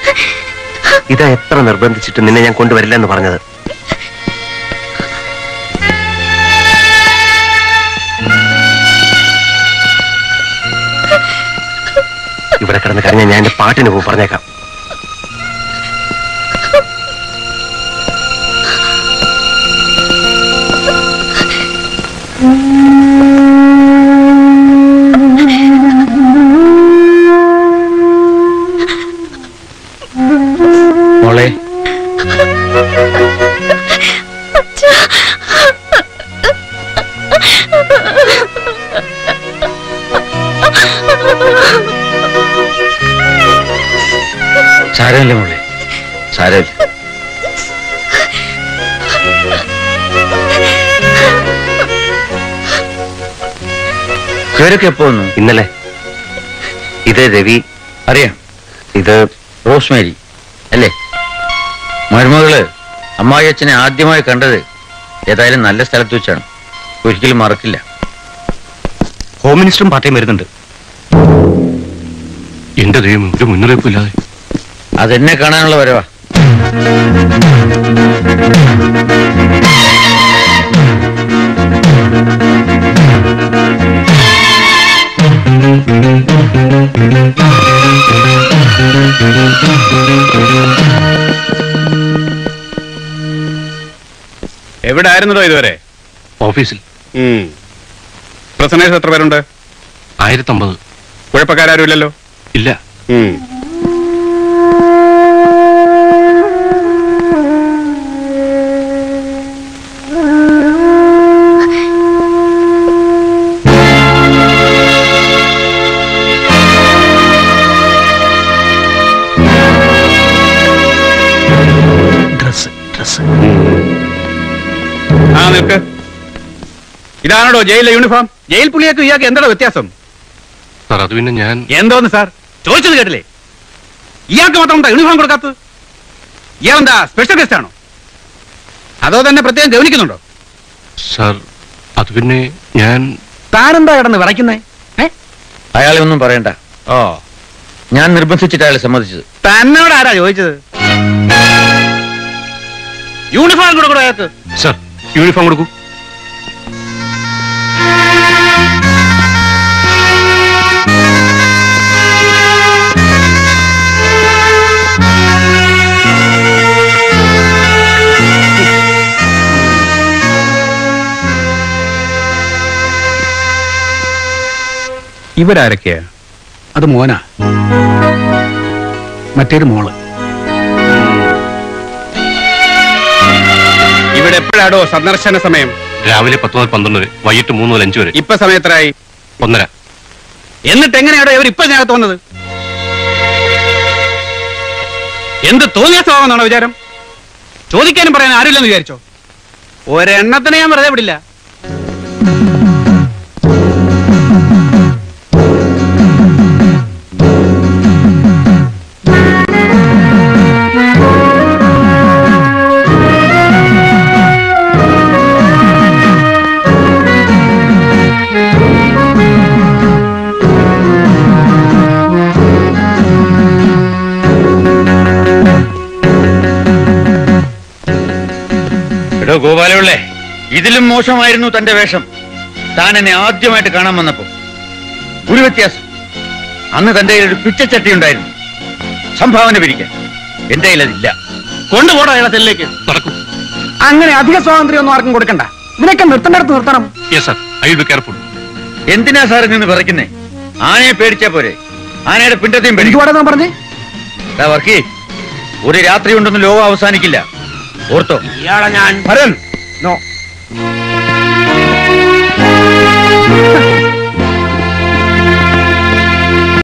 ഇതാ എത്ര നിർബന്ധിച്ചിട്ട് നിന്നെ ഞാൻ കൊണ്ടുവരില്ല എന്ന് പറഞ്ഞത് ഇവിടെ കിടന്ന് കരഞ്ഞ ഞാൻ എന്റെ പാട്ടിന് പോകും പറഞ്ഞേക്കാം മോളെ സാരമില്ല മോളെ സാരമില്ല ഇവരൊക്കെ എപ്പോ വന്നു ഇന്നലെ ഇത് രവി അറിയാം ഇത് റോസ്മേരി അല്ലേ മരുമകള് അമ്മായി അച്ഛനെ ആദ്യമായി കണ്ടത് ഏതായാലും നല്ല സ്ഥലത്ത് വെച്ചാണ് ഒരിക്കലും മറക്കില്ല ഹോം മിനിസ്റ്ററും പാർട്ടിയും വരുന്നുണ്ട് എന്റെ ദൈവം ഒരു മുന്നറിയിപ്പില്ലാതെ അതെന്നെ കാണാനുള്ള വരവാ എവിടെ ആയിരുന്നല്ലോ ഇതുവരെ ഓഫീസിൽ പ്രസനേഴ്സ് എത്ര പേരുണ്ട് ആയിരത്തമ്പത് കുഴപ്പക്കാരും ഇല്ലല്ലോ ഇല്ല ഉം. ഡ്രസ് ഡ്രസ് ആ നിൽക്ക് ഇതാണോ ജയിലിലെ യൂണിഫോം ജയിൽ പുള്ളിയൊക്കെ ഇയാൾക്ക് എന്താണോ വ്യത്യാസം സാർ അത് പിന്നെ ഞാൻ എന്തോന്ന് സാർ ചോദിച്ചത് കേട്ടില്ലേ ഇയാൾക്ക് മാത്രം എന്താ യൂണിഫോം കൊടുക്കാത്തത് ഇയാളെന്താ സ്പെഷ്യൽ ഗസ്റ്റ് ആണോ അതോ തന്നെ പ്രത്യേകം ഗവനിക്കുന്നുണ്ടോ സാർ അത് പിന്നെ ഞാൻ താനെന്താ കിടന്ന് വിറയ്ക്കുന്നേ അയാളെ ഒന്നും പറയണ്ട ഓ ഞാൻ നിർബന്ധിച്ചിട്ട് അയാളെ സമ്മതിച്ചത് തന്നോട് ആരാ ചോദിച്ചത് യൂണിഫോം കൊടുക്കണോ അയാൾക്ക് സാർ യൂണിഫോം കൊടുക്കൂ ഇവരാരൊക്കെയാ അത് മോനാ മറ്റേത് മോള് ഇവിടെ എപ്പോഴാടോ സന്ദർശന സമയം രാവിലെ പത്ത് മുതൽ പന്ത്രണ്ട് വരെ വൈകിട്ട് മൂന്ന് മുതൽ അഞ്ച് വരെ ഇപ്പൊ സമയത്രായി ഒന്നര എന്നിട്ട് എങ്ങനെയാടോ ഇവർ ഇപ്പൊ ഇതിനകത്ത് വന്നത് എന്ത് തോന്നിയ സ്വഭാവമെന്നാണോ വിചാരം ചോദിക്കാനും പറയാൻ ആരുമില്ലെന്ന് വിചാരിച്ചോ ഒരെണ്ണത്തിനെ ഞാൻ വെറുതെ വിടില്ല എടോ ഗോപാലപിള്ളേ ഇതിലും മോശമായിരുന്നു തന്റെ വേഷം താൻ എന്നെ ആദ്യമായിട്ട് കാണാൻ വന്നപ്പോ ഒരു വ്യത്യാസം അന്ന് തന്റെ കയ്യിൽ ഒരു പിച്ചച്ചട്ടി ഉണ്ടായിരുന്നു സംഭാവന പിരിക്കാൻ എന്റെ കയ്യിൽ അതില്ല കൊണ്ടുപോടാ അയാളെ സെല്ലിലേക്ക് നടക്കൂ അങ്ങനെ അധിക സ്വാതന്ത്ര്യം ഒന്നും ആർക്കും കൊടുക്കണ്ട ഇതിനൊക്കെ നിർത്തേണ്ടടുത്ത് നിർത്തണം yes sir I will be careful എന്തിനാ സാറ് നിന്ന് വിറയ്ക്കുന്നേ ആനയെ പേടിച്ചാ പോരെ ആനയുടെ പിണ്ടത്തെയും പേടിക്കും എനിക്ക് പറഞ്ഞേ ദാ വർക്കി ഒരു രാത്രി കൊണ്ടൊന്നും ലോകം അവസാനിക്കില്ല ഓർത്തോ ഇയാളെ ഞാൻ ഭരൻ നോ